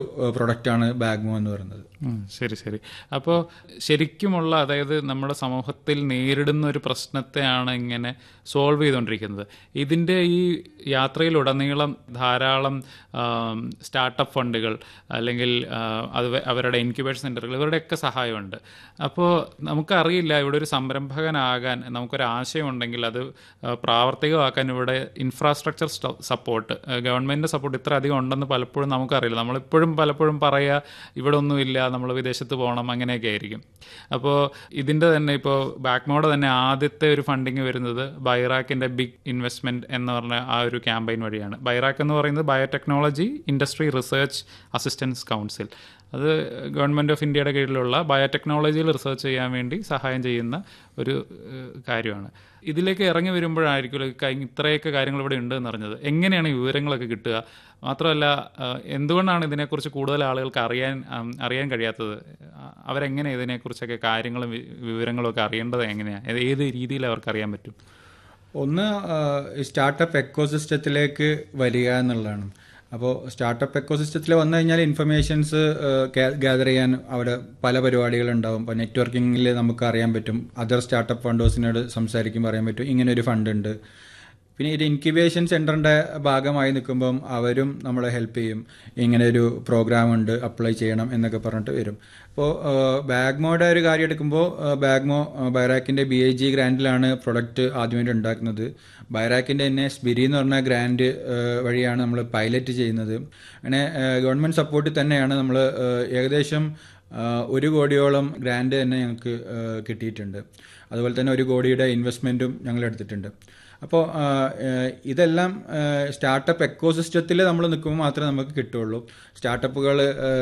പ്രൊഡക്റ്റാണ് ബാഗ്മോ എന്ന് പറയുന്നത് ഉം, ശരി ശരി അപ്പോൾ ശരിക്കുമുള്ള അതായത് നമ്മുടെ സമൂഹത്തിൽ നേരിടുന്ന ഒരു പ്രശ്നത്തെയാണ് ഇങ്ങനെ സോൾവ് ചെയ്തുകൊണ്ടിരിക്കുന്നത് ഇതിൻ്റെ ഈ യാത്രയിലുടനീളം ധാരാളം സ്റ്റാർട്ടപ്പ് ഫണ്ടുകൾ അല്ലെങ്കിൽ ആ, അത് വ- അവരുടെ ഇൻക്യുബേഷൻ സെൻ്ററുകൾ ഇവരുടെയൊക്കെ സഹായമുണ്ട് അപ്പോൾ നമുക്കറിയില്ല ഇവിടെ ഒരു സംരംഭകനാകാൻ നമുക്കൊരു ആശയം ഉണ്ടെങ്കിൽ അത് ആ, പ്രാവർത്തികമാക്കാൻ ഇവിടെ ഇൻഫ്രാസ്ട്രക്ചർ സപ്പോർട്ട് ഗവൺമെൻറ്റിൻ്റെ സപ്പോർട്ട് ഇത്ര അധികം ഉണ്ടെന്ന് പലപ്പോഴും നമുക്കറിയില്ല നമ്മളിപ്പോഴും പലപ്പോഴും പറയുക ഇവിടെ ഒന്നുമില്ല നമ്മൾ വിദേശത്ത് പോകണം അങ്ങനെയൊക്കെ ആയിരിക്കും അപ്പോൾ ഇതിൻ്റെ തന്നെ ഇപ്പോൾ ബാക്ക്മോഡ് തന്നെ ആദ്യത്തെ ഒരു ഫണ്ടിങ് വരുന്നത് ബൈറാക്കിൻ്റെ ബിഗ് ഇൻവെസ്റ്റ്മെൻറ്റ് എന്ന് പറഞ്ഞ ആ ഒരു ക്യാമ്പയിൻ വഴിയാണ് ബൈറാക്ക് എന്ന് പറയുന്നത് biotechnology industry research assistance council അത് ഗവൺമെൻറ് ഓഫ് ഇന്ത്യയുടെ കീഴിലുള്ള ബയോടെക്നോളജിയിൽ റിസർച്ച് ചെയ്യാൻ വേണ്ടി സഹായം ചെയ്യുന്ന ഒരു ഏഹ്, കാര്യമാണ് ഇതിലേക്ക് ഇറങ്ങി വരുമ്പോഴായിരിക്കും ഇത്രയൊക്കെ കാര്യങ്ങൾ ഇവിടെ ഉണ്ട് എന്ന് അറിഞ്ഞത് എങ്ങനെയാണ് ഈ വിവരങ്ങളൊക്കെ കിട്ടുക മാത്രമല്ല ഏഹ്, എന്തുകൊണ്ടാണ് ഇതിനെക്കുറിച്ച് കൂടുതൽ ആളുകൾക്ക് അറിയാൻ ഉം, അറിയാൻ കഴിയാത്തത് അഹ് അവരെങ്ങനെ ഇതിനെക്കുറിച്ചൊക്കെ കാര്യങ്ങളും വി- വിവരങ്ങളും ഒക്കെ അറിയേണ്ടത് എങ്ങനെയാണ് ഏത് രീതിയിൽ അവർക്ക് അറിയാൻ പറ്റും ഒന്ന് സ്റ്റാർട്ടപ്പ് എക്കോസിസ്റ്റത്തിലേക്ക് വരിക എന്നുള്ളതാണ് അപ്പോൾ സ്റ്റാർട്ടപ്പ് എക്കോസിസ്റ്റത്തിൽ വന്നു കഴിഞ്ഞാൽ ഇൻഫർമേഷൻസ് ഗ്യാദർ ചെയ്യാൻ അവിടെ പല പരിപാടികളുണ്ടാവും ഇപ്പോൾ നെറ്റ്വർക്കിങ്ങിൽ നമുക്ക് അറിയാൻ പറ്റും അതർ സ്റ്റാർട്ടപ്പ് ഫണ്ടേഴ്സിനോട് സംസാരിക്കുമ്പോൾ അറിയാൻ പറ്റും ഇങ്ങനെ ഒരു ഫണ്ട് ഉണ്ട് പിന്നെ ഒരു ഇൻക്യുബേഷൻ സെൻറ്ററിൻ്റെ ഭാഗമായി നിൽക്കുമ്പം അവരും നമ്മളെ ഹെൽപ്പ് ചെയ്യും ഇങ്ങനെ ഒരു പ്രോഗ്രാം ഉണ്ട് അപ്ലൈ ചെയ്യണം എന്നൊക്കെ പറഞ്ഞിട്ട് വരും അപ്പോൾ ബാഗ്മോയുടെ ഒരു കാര്യം എടുക്കുമ്പോൾ ബാഗ്മോ ബൈറാക്കിൻ്റെ ബി ഐ ജി ഗ്രാൻഡിലാണ് പ്രൊഡക്റ്റ് ആദ്യമായിട്ട് ഉണ്ടാക്കുന്നത് ബൈറാക്കിൻ്റെ തന്നെ സ്പിരി എന്ന് പറഞ്ഞ ഗ്രാൻഡ് വഴിയാണ് നമ്മൾ പൈലറ്റ് ചെയ്യുന്നത് അങ്ങനെ ഗവൺമെൻറ് സപ്പോർട്ടിൽ തന്നെയാണ് നമ്മൾ ഏകദേശം ആ, ഒരു കോടിയോളം ഗ്രാൻഡ് തന്നെ ഞങ്ങൾക്ക് ആ, കിട്ടിയിട്ടുണ്ട് അതുപോലെ തന്നെ ഒരു കോടിയുടെ ഇൻവെസ്റ്റ്മെൻറ്റും ഞങ്ങൾ എടുത്തിട്ടുണ്ട് അപ്പോൾ ആ, ഏഹ്, ഇതെല്ലാം സ്റ്റാർട്ടപ്പ് എക്കോസിസ്റ്റത്തിൽ നമ്മൾ നിൽക്കുമ്പോൾ മാത്രമേ നമുക്ക് കിട്ടുള്ളൂ സ്റ്റാർട്ടപ്പുകൾ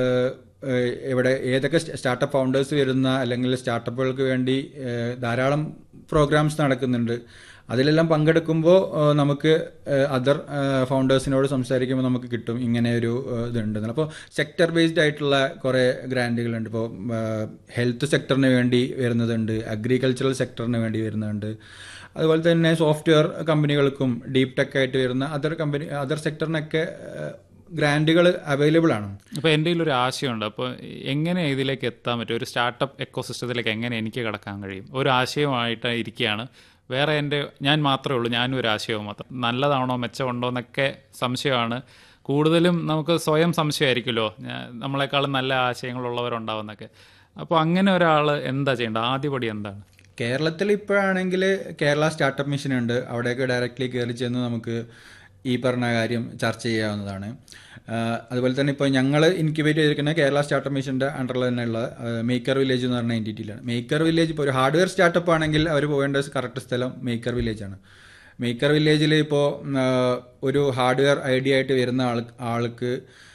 ഇവിടെ ഏതൊക്കെ സ്റ്റാർട്ടപ്പ് ഫൗണ്ടേഴ്സ് വരുന്ന അല്ലെങ്കിൽ സ്റ്റാർട്ടപ്പുകൾക്ക് വേണ്ടി ഏഹ്, ധാരാളം പ്രോഗ്രാംസ് നടക്കുന്നുണ്ട് അതിലെല്ലാം പങ്കെടുക്കുമ്പോൾ ഏഹ്, നമുക്ക് അതർ ഫൗണ്ടേഴ്സിനോട് സംസാരിക്കുമ്പോൾ നമുക്ക് കിട്ടും ഇങ്ങനെ ഒരു ഏഹ്, ഇതുണ്ട് അപ്പോൾ സെക്ടർ ബേസ്ഡ് ആയിട്ടുള്ള കുറേ ഗ്രാൻഡുകളുണ്ട് ഇപ്പോൾ ഹെൽത്ത് സെക്ടറിന് വേണ്ടി വരുന്നതുണ്ട് അഗ്രികൾച്ചറൽ സെക്ടറിന് വേണ്ടി വരുന്നുണ്ട് അതുപോലെ തന്നെ സോഫ്റ്റ്വെയർ കമ്പനികൾക്കും ഡീപ് ടെക് ആയിട്ട് വരുന്ന അതർ കമ്പനി അതർ സെക്ടറിനൊക്കെ ഗ്രാൻഡുകൾ അവൈലബിൾ ആണ് അപ്പോൾ എൻ്റെ ഒരു ആശയമുണ്ട് അപ്പോൾ എങ്ങനെ ഇതിലേക്ക് എത്താൻ പറ്റും ഒരു സ്റ്റാർട്ടപ്പ് എക്കോസിസ്റ്റത്തിലേക്ക് എങ്ങനെ എനിക്ക് കടക്കാൻ കഴിയും ഒരു ആശയമായിട്ട് ഇരിക്കുകയാണ് വേറെ എൻ്റെ ഞാൻ മാത്രമേ ഉള്ളൂ ഞാനും ഒരു ആശയവും മാത്രം നല്ലതാണോ മെച്ചമുണ്ടോ എന്നൊക്കെ സംശയമാണ് കൂടുതലും നമുക്ക് സ്വയം സംശയമായിരിക്കുമല്ലോ ഞാൻ- നമ്മളെക്കാളും നല്ല ആശയങ്ങളുള്ളവരുണ്ടാവുന്നൊക്കെ അപ്പോൾ അങ്ങനെ ഒരാൾ എന്താ ചെയ്യേണ്ടത് ആദ്യപടി എന്താണ് കേരളത്തിൽ ഇപ്പോഴാണെങ്കിൽ കേരള സ്റ്റാർട്ടപ്പ് മിഷൻ ഉണ്ട് അവിടെയൊക്കെ ഡയറക്റ്റ്ലി കയറി ചെന്ന് നമുക്ക് ഈ പറഞ്ഞ കാര്യം ചർച്ച ചെയ്യാവുന്നതാണ് ആഹ് അതുപോലെ തന്നെ ഇപ്പോൾ ഞങ്ങൾ ഇൻക്യുബേറ്റ് ചെയ്തിരിക്കുന്ന കേരള സ്റ്റാർട്ടപ്പ് മിഷൻ്റെ അണ്ടറിൽ തന്നെയുള്ള മേക്കർ വില്ലേജ് എന്ന് പറഞ്ഞ എൻറ്റിറ്റിയിലാണ് മേക്കർ വില്ലേജ് ഇപ്പോൾ ഒരു ഹാർഡ്വെയർ സ്റ്റാർട്ടപ്പ് ആണെങ്കിൽ അവർ പോകേണ്ട കറക്റ്റ് സ്ഥലം മേക്കർ വില്ലേജ് ആണ് മേക്കർ വില്ലേജിൽ ഇപ്പോൾ ഒരു ഹാർഡ്വെയർ ഐഡിയ ആയിട്ട് വരുന്ന ആൾ ആൾക്ക്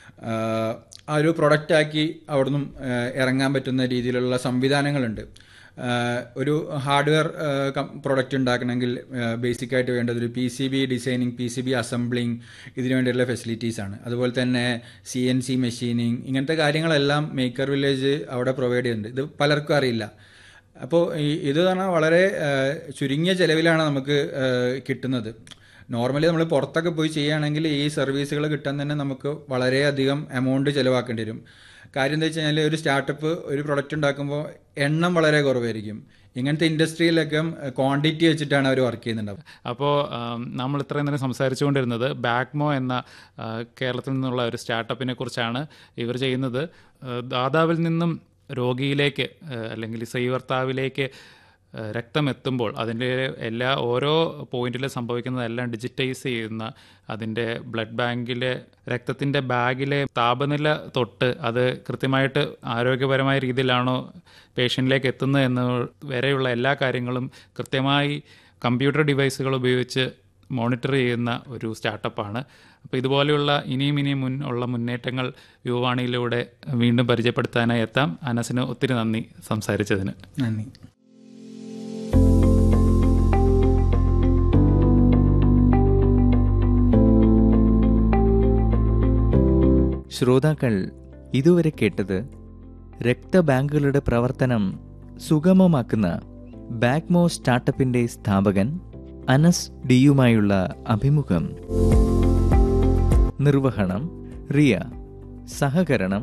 ആഹ് ആ ഒരു പ്രൊഡക്റ്റാക്കി അവിടെ നിന്നും ഇറങ്ങാൻ പറ്റുന്ന രീതിയിലുള്ള സംവിധാനങ്ങളുണ്ട് ആഹ് ഒരു ഹാർഡ്വെയർ പ്രൊഡക്റ്റ് ഉണ്ടാക്കണമെങ്കിൽ ബേസിക് ആയിട്ട് വേണ്ടത് ഒരു P C B designing P C B assembling ഇതിനു വേണ്ടിയുള്ള ഫെസിലിറ്റീസ് ആണ് അതുപോലെ തന്നെ സി എൻ സി മെഷീനിങ് ഇങ്ങനത്തെ കാര്യങ്ങളെല്ലാം മേക്കർ വില്ലേജ് അവിടെ പ്രൊവൈഡ് ചെയ്യുന്നുണ്ട് ഇത് പലർക്കും അറിയില്ല അപ്പോൾ ഈ ഇത് പറഞ്ഞാൽ വളരെ ആഹ് ചുരുങ്ങിയ ചിലവിലാണ് നമുക്ക് ആഹ് കിട്ടുന്നത് നോർമലി നമ്മൾ പുറത്തൊക്കെ പോയി ചെയ്യുകയാണെങ്കിൽ ഈ സർവീസുകൾ കിട്ടാൻ തന്നെ നമുക്ക് വളരെയധികം എമൗണ്ട് ചിലവാക്കേണ്ടി വരും കാര്യം എന്താ വെച്ച് കഴിഞ്ഞാൽ ഒരു സ്റ്റാർട്ടപ്പ് ഒരു പ്രൊഡക്റ്റ് ഉണ്ടാക്കുമ്പോൾ എണ്ണം വളരെ കുറവായിരിക്കും ഇങ്ങനത്തെ ഇൻഡസ്ട്രിയിലൊക്കെ ക്വാണ്ടിറ്റി വെച്ചിട്ടാണ് അവർ വർക്ക് ചെയ്യുന്നുണ്ടാവുക അപ്പോൾ നമ്മൾ ഇത്രയും നേരം സംസാരിച്ചുകൊണ്ടിരുന്നത് ബാക്മോ എന്ന ആ, കേരളത്തിൽ നിന്നുള്ള ഒരു സ്റ്റാർട്ടപ്പിനെ കുറിച്ചാണ് ഇവർ ചെയ്യുന്നത് ആ, ദാതാവിൽ നിന്നും രോഗിയിലേക്ക് ആ, അല്ലെങ്കിൽ സ്വീകർത്താവിലേക്ക് ആ, രക്തം എത്തുമ്പോൾ അതിൻ്റെ എല്ലാ ഓരോ പോയിന്റിൽ സംഭവിക്കുന്നതെല്ലാം ഡിജിറ്റൈസ് ചെയ്യുന്ന അതിൻ്റെ ബ്ലഡ് ബാങ്കിലെ രക്തത്തിൻ്റെ ബാഗിലെ താപനില തൊട്ട് അത് കൃത്യമായിട്ട് ആരോഗ്യപരമായ രീതിയിലാണോ പേഷ്യൻറ്റിലേക്ക് എത്തുന്നത് എന്ന് വരെയുള്ള എല്ലാ കാര്യങ്ങളും കൃത്യമായി കമ്പ്യൂട്ടർ ഡിവൈസുകൾ ഉപയോഗിച്ച് മോണിറ്റർ ചെയ്യുന്ന ഒരു സ്റ്റാർട്ടപ്പാണ് അപ്പോൾ ഇതുപോലെയുള്ള ഇനിയും ഇനിയും മുൻ ഉള്ള മുന്നേറ്റങ്ങൾ യുവാണിയിലൂടെ വീണ്ടും പരിചയപ്പെടുത്താനായി എത്താം അനസിന് ഒത്തിരി നന്ദി സംസാരിച്ചതിന് നന്ദി ശ്രോതാക്കൾ ഇതുവരെ കേട്ടത് രക്തബാങ്കുകളുടെ പ്രവർത്തനം സുഗമമാക്കുന്ന ബാക്മോ സ്റ്റാർട്ടപ്പിന്റെ സ്ഥാപകൻ അനസ് ഡിയുമായുള്ള അഭിമുഖം നിർവഹണം റിയ സഹകരണം